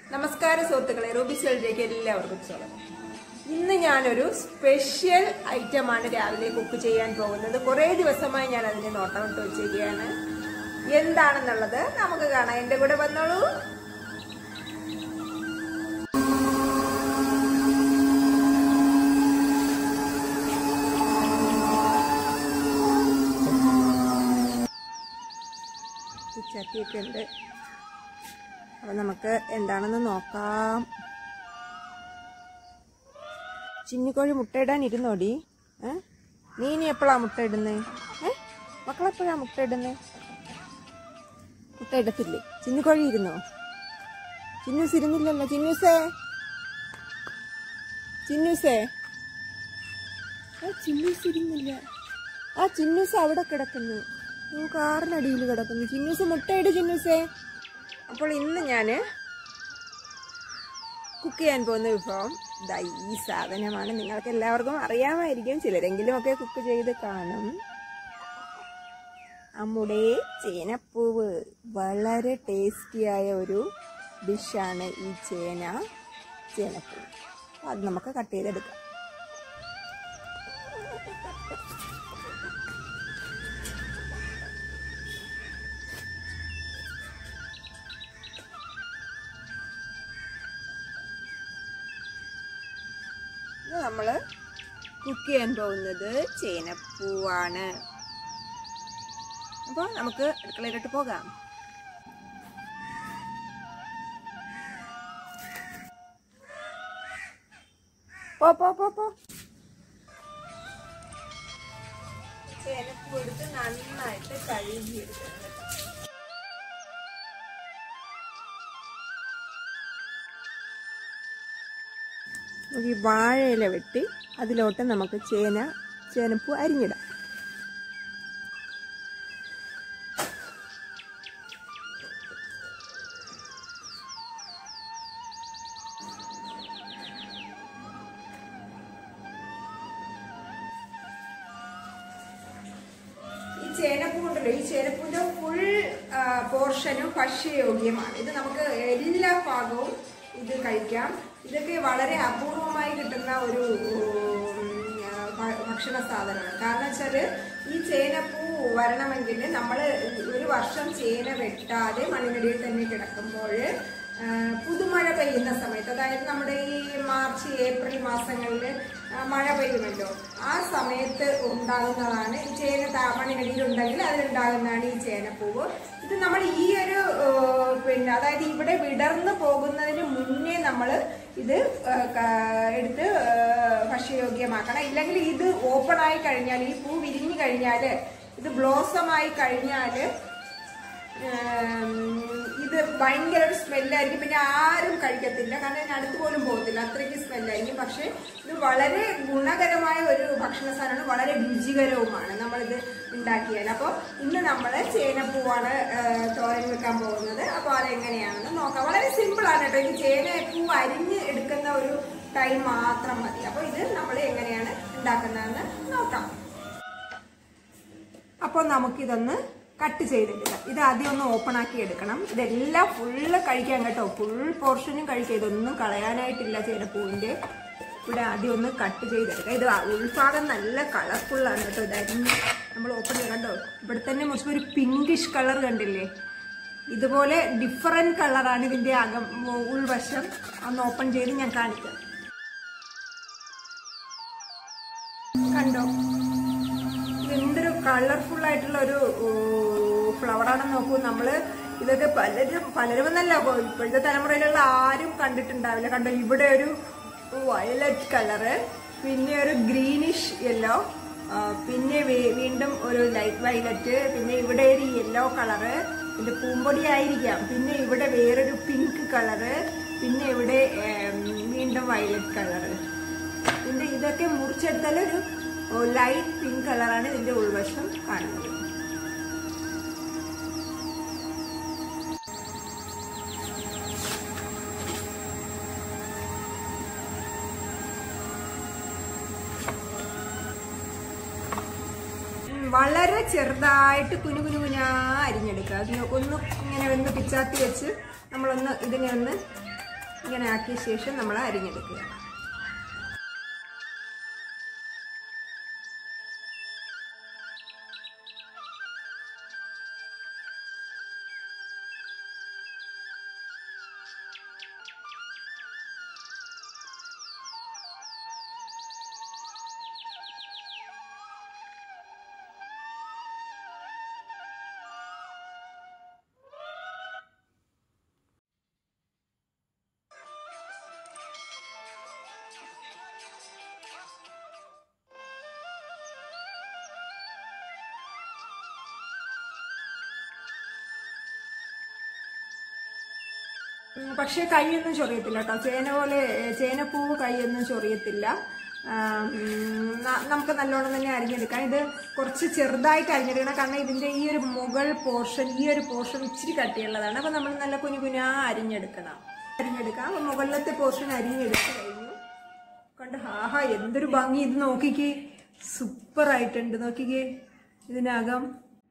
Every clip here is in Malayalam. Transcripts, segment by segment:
നമസ്കാരം സുഹൃത്തുക്കളെ റൂബി സെൽഡിലേക്ക് എല്ലാവർക്കും സ്വാഗതം ഇന്ന് ഞാനൊരു സ്പെഷ്യൽ ഐറ്റമാണ് രാവിലെ കുക്ക് ചെയ്യാൻ പോകുന്നത് കുറേ ദിവസമായി ഞാൻ അതിനെ നോട്ടമിട്ട് വെച്ചിരിക്കുകയാണ് എന്താണെന്നുള്ളത് നമുക്ക് കാണാം എന്റെ കൂടെ വന്നോളൂ ചട്ടിയൊക്കെ ഉണ്ട് അപ്പൊ നമുക്ക് എന്താണെന്ന് നോക്കാം ചിന്നിക്കോഴി മുട്ടയിടാൻ ഇരുന്നോടി ഏ നീ ഇനി എപ്പോഴാ മുട്ട ഇടുന്നേ ഏ മക്കളെപ്പോഴാ മുട്ട ഇടുന്നേ മുട്ട ഇടത്തില്ലേ ചിന്നിക്കോഴി ഇരുന്നോ ചിന്നൂസ് ഇരുന്നില്ലല്ലോ ചിന്നൂസേ ചിന്നൂസേ ആ ചിന്നൂസ് ഇരുന്നില്ല ആ ചിന്നൂസ് അവിടെ കിടക്കുന്നു ഓ കാറിനടിയിൽ കിടക്കുന്നു ചിന്നൂസ് മുട്ടയിട് ചിന്നൂസേ അപ്പോൾ ഇന്ന് ഞാൻ കുക്ക് ചെയ്യാൻ പോകുന്ന വിഭവം ഇതാ ഈ സാധനമാണ് നിങ്ങൾക്ക് എല്ലാവർക്കും അറിയാമായിരിക്കും ചിലരെങ്കിലും ഒക്കെ കുക്ക് ചെയ്ത് കാണും നമ്മുടെ ചേനപ്പൂവ് വളരെ ടേസ്റ്റിയായ ഒരു ഡിഷാണ് ഈ ചേന ചേനപ്പൂവ് അത് നമുക്ക് കട്ട് ചെയ്തെടുക്കാം ഇത് നമ്മൾ കുക്ക് ചെയ്യാൻ പോകുന്നത് ചേനപ്പൂവാണ് അപ്പോൾ നമുക്ക് അടുക്കളയിലോട്ട് പോകാം പോ പോ പോ പോ ചേനപ്പൂ എടുത്ത് നന്നായിട്ട് കഴുകിയെടുക്കണം ഈ വാഴയില വെട്ടി അതിലോട്ട് നമുക്ക് ചേന ചേനപ്പൂ അരിഞ്ഞിടാം ഈ ചേനപ്പൂ ഉണ്ടല്ലോ ഈ ചേനപ്പൂവിന്റെ ഫുൾ പോർഷനും ഭക്ഷ്യയോഗ്യമാണ് ഇത് നമുക്ക് എല്ലാ ഭാഗവും ഇത് കഴിക്കാം ഇതൊക്കെ വളരെ അപൂർവമായി കിട്ടുന്ന ഒരു ഉം, ആ, ഭ- ഭക്ഷണ സാധനമാണ് കാരണം വെച്ചാല് ഈ ചേനപ്പൂ വരണമെങ്കിൽ നമ്മൾ ഒരു വർഷം ചേന വെട്ടാതെ മണ്ണിനടിയിൽ തന്നെ കിടക്കുമ്പോൾ പുതുമഴ പെയ്യുന്ന സമയത്ത് അതായത് നമ്മുടെ ഈ മാർച്ച് ഏപ്രിൽ മാസങ്ങളിൽ മഴ പെയ്യുമല്ലോ ആ സമയത്ത് ഉണ്ടാകുന്നതാണ് ഈ ചേന താ- മണ്ണിനടിയിൽ ഉണ്ടെങ്കിൽ അതിലുണ്ടാകുന്നതാണ് ഈ ചേനപ്പൂവ് ഇത് നമ്മൾ ഈ ഒരു ഏഹ്, പിന്നെ അതായത് ഇവിടെ വിടർന്നു പോകുന്നതിന് മുന്നേ നമ്മൾ ഇത് ഏഹ്, ക- എടുത്ത് ഏഹ്, ഭക്ഷ്യയോഗ്യമാക്കണം ഇല്ലെങ്കിൽ ഇത് ഓപ്പൺ ആയി കഴിഞ്ഞാൽ ഈ പൂ വിരിഞ്ഞു കഴിഞ്ഞാൽ ഇത് ബ്ലോസം ആയി കഴിഞ്ഞാൽ ഇത് ഭയങ്കര ഒരു സ്മെല്ലായിരിക്കും പിന്നെ ആരും കഴിക്കത്തില്ല കാരണം ഇതിന് അടുത്ത് പോലും പോകത്തില്ല അത്രയ്ക്ക് സ്മെല്ലായിരിക്കും പക്ഷെ ഇത് വളരെ ഗുണകരമായ ഒരു ഭക്ഷണ സാധനമാണ് വളരെ രുചികരവുമാണ് നമ്മളിത് ഉണ്ടാക്കിയാൽ അപ്പോൾ ഇന്ന് നമ്മൾ ചേനപ്പൂവാണ് ആ, തോരൻ വെക്കാൻ പോകുന്നത് അപ്പോൾ അതെങ്ങനെയാണെന്ന് നോക്കാം വളരെ സിമ്പിളാണ് കേട്ടോ ഈ ചേനപ്പൂ അരിഞ്ഞ് എടുക്കുന്ന ഒരു ടൈം മാത്രം മതി അപ്പോൾ ഇത് നമ്മൾ എങ്ങനെയാണ് ഉണ്ടാക്കുന്നതെന്ന് നോക്കാം അപ്പോൾ നമുക്കിതൊന്ന് കട്ട് ചെയ്തെടുക്കാം ഇത് ആദ്യം ഒന്ന് ഓപ്പൺ ആക്കി എടുക്കണം ഇതെല്ലാം ഫുള്ള് കഴിക്കാൻ കേട്ടോ ഫുൾ പോർഷനും കഴിക്കാം ഇതൊന്നും കളയാനായിട്ടില്ല ചേനപ്പൂവിന്റെ ഇവിടെ ആദ്യം ഒന്ന് കട്ട് ചെയ്തെടുക്കാം ഇത് ഉൾഭാഗം നല്ല കളർഫുള്ളാണ് കേട്ടോ ഇതായിരുന്നു നമ്മൾ ഓപ്പൺ ചെയ്യാം കണ്ടോ ഇവിടെ തന്നെ മുറിച്ച് ഒരു പിങ്കിഷ് കളർ കണ്ടില്ലേ ഇതുപോലെ ഡിഫറെന്റ് കളറാണ് ഇതിന്റെ അകം ഉൾവശം ഒന്ന് ഓപ്പൺ ചെയ്ത് ഞാൻ കാണിക്കാം കണ്ടോ എന്തൊരു കളർഫുൾ ആയിട്ടുള്ള ഒരു ഫ്ലവർ ആണെന്ന് നോക്കൂ നമ്മള് ഇതൊക്കെ പലരും പലരും എന്നല്ല ഇപ്പൊ- ഇപ്പോഴത്തെ തലമുറയിലുള്ള ആരും കണ്ടിട്ടുണ്ടാവില്ല കണ്ടോ ഇവിടെ ഒരു വയലറ്റ് കളറ് പിന്നെ ഒരു ഗ്രീനിഷ് യെല്ലോ പിന്നെ വീ- വീണ്ടും ഒരു ലൈറ്റ് വയലറ്റ് പിന്നെ ഇവിടെ ഒരു യെല്ലോ കളറ് ഇത് പൂമ്പൊടി ആയിരിക്കാം പിന്നെ ഇവിടെ വേറൊരു പിങ്ക് കളറ് പിന്നെ ഇവിടെ ഏം, വീണ്ടും വയലറ്റ് കളറ് ഇതിന്റെ ഇതൊക്കെ മുറിച്ചെടുത്താൽ ഒരു ലൈറ്റ് പിങ്ക് കളറാണ് ഇതിന്റെ ഉൾവശം കാണുന്നത് ഉം, വളരെ ചെറുതായിട്ട് കുനു കുനു കുനാ അരിഞ്ഞെടുക്കുക അത് ഒന്ന് ഇങ്ങനെ ഒന്ന് പിച്ചാത്തി വെച്ച് നമ്മളൊന്ന് ഇതിനെ ഒന്ന് ഇങ്ങനെ ആക്കിയ ശേഷം നമ്മൾ അരിഞ്ഞെടുക്കുക ഉം, പക്ഷേ കൈയൊന്നും ചൊറിയത്തില്ല കേട്ടോ ചേന പോലെ ഏ, ചേനപ്പൂവ് കൈയൊന്നും ചൊറിയത്തില്ല ആ, ഉം, ന- നമുക്ക് നല്ലോണം തന്നെ അരിഞ്ഞെടുക്കാം ഇത് കുറച്ച് ചെറുതായിട്ട് അരിഞ്ഞെടുക്കണം കാരണം ഇതിന്റെ ഈ ഒരു മുകൾ പോർഷൻ ഈ ഒരു പോർഷൻ ഇച്ചിരി കട്ടിയുള്ളതാണ് അപ്പൊ നമ്മൾ നല്ല കുഞ്ഞു കുഞ്ഞാ അരിഞ്ഞെടുക്കണം അരിഞ്ഞെടുക്കാം അപ്പൊ മുകളിലത്തെ പോർഷൻ അരിഞ്ഞെടുത്ത് കഴിഞ്ഞു കണ്ട് ഹാഹാ എന്തൊരു ഭംഗി ഇത് നോക്കിക്കേ സൂപ്പർ ആയിട്ടുണ്ട് നോക്കിക്കേ ഇതിനകം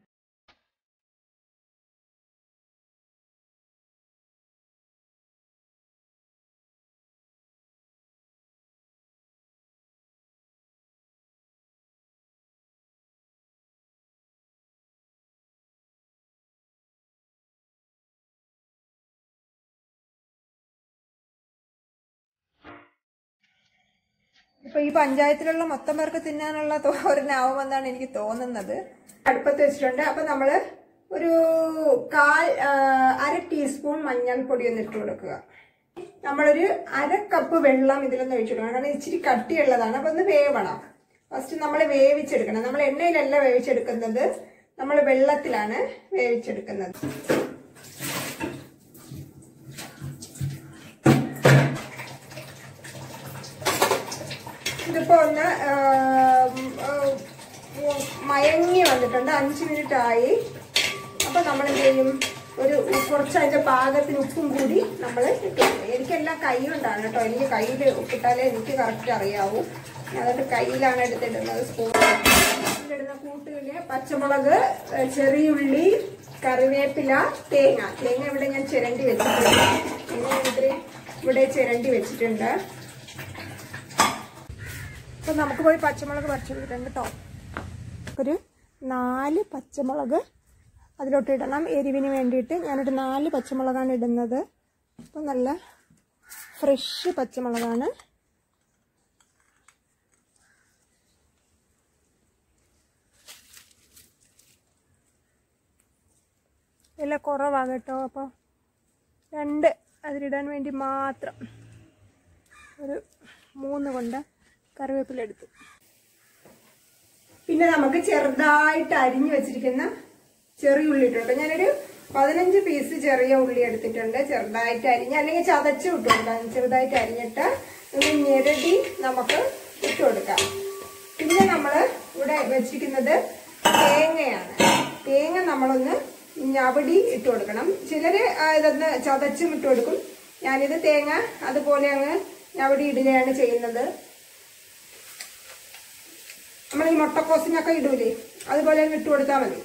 ഇപ്പൊ ഈ പഞ്ചായത്തിലുള്ള മൊത്തം പേർക്ക് തിന്നാനുള്ള തോരനാവുമെന്നാണ് എനിക്ക് തോന്നുന്നത് അടുപ്പത്ത് വെച്ചിട്ടുണ്ട് അപ്പൊ നമ്മള് ഒരു കാൽ ആ, അര ടീസ്പൂൺ മഞ്ഞൾപ്പൊടി ഒന്ന് ഇട്ട് കൊടുക്കുക നമ്മളൊരു അര കപ്പ് വെള്ളം ഇതിലൊന്ന് ഒഴിച്ചിടണം കാരണം ഇച്ചിരി കട്ടിയുള്ളതാണ് അപ്പൊ ഒന്ന് വേവണം ഫസ്റ്റ് നമ്മൾ വേവിച്ചെടുക്കണം നമ്മൾ എണ്ണയിലല്ല വേവിച്ചെടുക്കുന്നത് നമ്മൾ വെള്ളത്തിലാണ് വേവിച്ചെടുക്കുന്നത് ഇതിപ്പോ ഒന്ന് ആ, ആ, മയങ്ങി വന്നിട്ടുണ്ട് അഞ്ച് മിനിറ്റ് ആയി അപ്പൊ നമ്മൾ എന്ത് ചെയ്യും ഒരു കുറച്ച് അതിന്റെ പാകത്തിന് ഉപ്പും കൂടി നമ്മൾ എനിക്കെല്ലാം കൈ കൊണ്ടാണ് കേട്ടോ എനിക്ക് കയ്യിൽ ഉപ്പിട്ടാലേ എനിക്ക് കറക്റ്റ് അറിയാവൂ അതുകൊണ്ട് കയ്യിലാണ് എടുത്തിടുന്നത് സ്പൂൺ ഇടുന്ന കൂട്ടുകളില് പച്ചമുളക് ഏ, ചെറിയുള്ളി കറിവേപ്പില തേങ്ങ തേങ്ങ ഇവിടെ ഞാൻ ചിരണ്ടി വെച്ചിട്ടുണ്ട് തേങ്ങ ഞാൻ ഇത്രയും ഇവിടെ ചിരണ്ടി വെച്ചിട്ടുണ്ട് അപ്പൊ നമുക്ക് പോയി പച്ചമുളക് പറിച്ചെടുത്തിട്ടുണ്ട് കേട്ടോ ഒരു നാല് പച്ചമുളക് അതിലോട്ട് ഇടണം എരിവിന് വേണ്ടിയിട്ട് ഞാനൊരു നാല് പച്ചമുളകാണ് ഇടുന്നത് അപ്പോൾ നല്ല ഫ്രഷ് പച്ചമുളകാണ് വില കുറവാണ് കേട്ടോ അപ്പോൾ രണ്ട് അതിലിടാൻ വേണ്ടി മാത്രം ഒരു മൂന്ന് കൊണ്ട് കറിവേപ്പില എടുത്തു പിന്നെ നമുക്ക് ചെറുതായിട്ട് അരിഞ്ഞു വെച്ചിരിക്കുന്ന ചെറിയ ഉള്ളി ഇട്ടുണ്ട് ഞാനൊരു പതിനഞ്ച് പീസ് ചെറിയ ഉള്ളി എടുത്തിട്ടുണ്ട് ചെറുതായിട്ട് അരിഞ്ഞ് അല്ലെങ്കിൽ ചതച്ച് ഇട്ട് കൊടുക്കാം ചെറുതായിട്ട് അരിഞ്ഞിട്ട് ഒന്ന് ഞെരടി നമുക്ക് ഇട്ട് കൊടുക്കാം പിന്നെ നമ്മൾ ഇവിടെ വെച്ചിരിക്കുന്നത് തേങ്ങയാണ് തേങ്ങ നമ്മളൊന്ന് ഞവടി ഇട്ട് കൊടുക്കണം ചിലര് ആ, ഇതൊന്ന് ചതച്ചും ഇട്ട് കൊടുക്കും ഞാനിത് തേങ്ങ അതുപോലെ അങ്ങ് ഞവടി ഇടുകയാണ് ചെയ്യുന്നത് നമ്മൾ ഈ മുട്ടക്കോസിനൊക്കെ ഇടൂലേ അതുപോലെ അങ്ങ് ഇട്ട് കൊടുത്താൽ മതി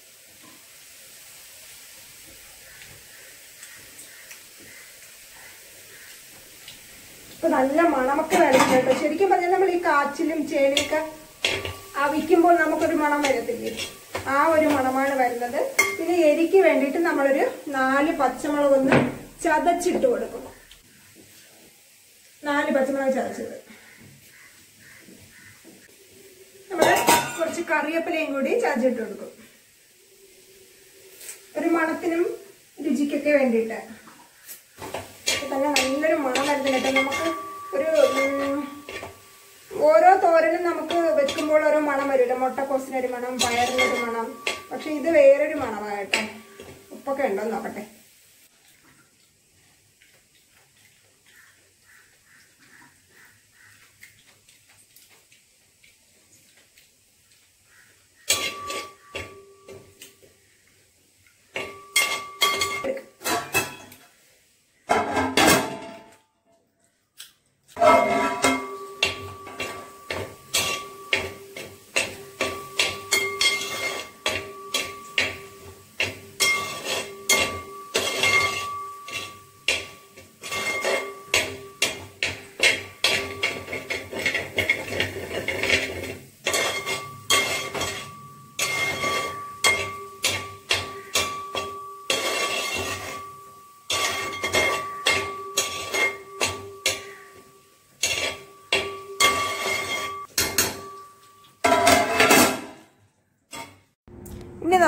ഇപ്പൊ നല്ല മണമൊക്കെ വരുന്നുണ്ട് കേട്ടോ ശരിക്കും പറഞ്ഞാൽ നമ്മൾ ഈ കാച്ചിലും ചേനയൊക്കെ അവിക്കുമ്പോൾ നമുക്കൊരു മണം വരത്തില്ലേ ആ ഒരു മണമാണ് വരുന്നത് പിന്നെ എരിക്ക് വേണ്ടിയിട്ട് നമ്മളൊരു നാല് പച്ചമുളക് ഒന്ന് ചതച്ചിട്ട് കൊടുക്കും നാല് പച്ചമുളക് ചതച്ചത് നമ്മള് കുറച്ച് കറിവേപ്പിലയും കൂടി ചതച്ചിട്ട് കൊടുക്കും ഒരു മണത്തിനും രുചിക്കൊക്കെ വേണ്ടിയിട്ട് ഇപ്പൊ തന്നെ നല്ലൊരു മണം വരുന്നുണ്ട് കേട്ടോ നമുക്ക് ഒരു ഉം, ഓരോ തോരനും നമുക്ക് വെക്കുമ്പോൾ ഓരോ മണം വരുമല്ലോ മുട്ടക്കോസിനൊരു മണം പയറിനൊരു മണം പക്ഷെ ഇത് വേറൊരു മണമാണ് കേട്ടോ ഉപ്പൊക്കെ ഉണ്ടോ എന്ന് നോക്കട്ടെ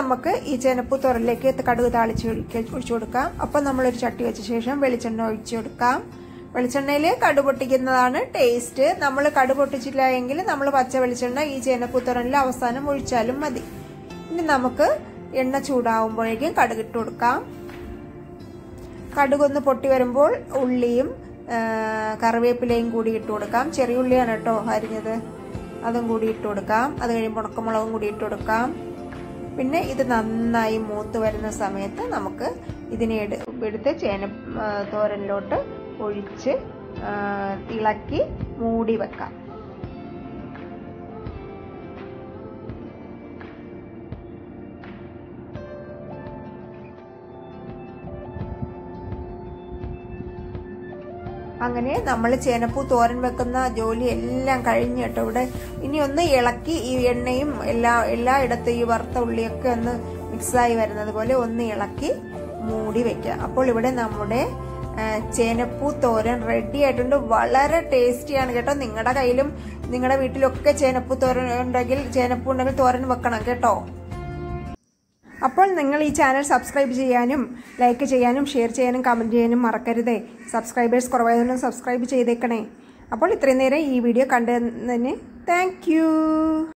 നമുക്ക് ഈ ചേനപ്പൂ തുറലിലേക്ക് കടുക് താളിച്ച് ഒഴിക്ക- ഒഴിച്ചു കൊടുക്കാം അപ്പം നമ്മളൊരു ചട്ടി വെച്ച ശേഷം വെളിച്ചെണ്ണ ഒഴിച്ചു കൊടുക്കാം വെളിച്ചെണ്ണയിൽ കടു പൊട്ടിക്കുന്നതാണ് ടേസ്റ്റ് നമ്മൾ കടു പൊട്ടിച്ചില്ല എങ്കിൽ നമ്മൾ പച്ച വെളിച്ചെണ്ണ ഈ ചേനപ്പൂ തുറലിൽ അവസാനം ഒഴിച്ചാലും മതി ഇനി നമുക്ക് എണ്ണ ചൂടാവുമ്പോഴേക്കും കടുകിട്ട് കൊടുക്കാം കടുകൊന്ന് പൊട്ടി വരുമ്പോൾ ഉള്ളിയും ആ, കറിവേപ്പിലയും കൂടി ഇട്ട് കൊടുക്കാം ചെറിയ ഉള്ളിയാണ് കേട്ടോ അരിഞ്ഞത് അതും കൂടി ഇട്ട് കൊടുക്കാം അത് കഴിയുമ്പോൾ ഉണക്കമുളകും കൂടി ഇട്ട് കൊടുക്കാം പിന്നെ ഇത് നന്നായി മൂത്ത് വരുന്ന സമയത്ത് നമുക്ക് ഇതിനെ എടു എടുത്ത് ചേന ആ, തോരനിലോട്ട് ഒഴിച്ച് ആ, ഇളക്കി മൂടി വെക്കാം അങ്ങനെ നമ്മൾ ചേനപ്പൂ തോരൻ വെക്കുന്ന ജോലി എല്ലാം കഴിഞ്ഞ് കേട്ടോ ഇവിടെ ഇനി ഒന്ന് ഇളക്കി ഈ എണ്ണയും എല്ലാ എല്ലായിടത്തും ഈ വറുത്ത ഉള്ളിയൊക്കെ ഒന്ന് മിക്സായി വരുന്നത് പോലെ ഒന്ന് ഇളക്കി മൂടി വെക്കുക അപ്പോൾ ഇവിടെ നമ്മുടെ ആ, ചേനപ്പൂ തോരൻ റെഡി ആയിട്ടുണ്ട് വളരെ ടേസ്റ്റിയാണ് കേട്ടോ നിങ്ങളുടെ കയ്യിലും നിങ്ങളുടെ വീട്ടിലൊക്കെ ചേനപ്പൂ തോരൻ ഉണ്ടെങ്കിൽ ചേനപ്പൂ ഉണ്ടെങ്കിൽ തോരൻ വെക്കണം കേട്ടോ അപ്പോൾ നിങ്ങൾ ഈ ചാനൽ സബ്സ്ക്രൈബ് ചെയ്യാനും ലൈക്ക് ചെയ്യാനും ഷെയർ ചെയ്യാനും കമൻറ്റ് ചെയ്യാനും മറക്കരുതേ സബ്സ്ക്രൈബേഴ്സ് കുറവായതുകൊണ്ട് സബ്സ്ക്രൈബ് ചെയ്തേക്കണേ അപ്പോൾ ഇത്രയും നേരം ഈ വീഡിയോ കണ്ടതിന് താങ്ക്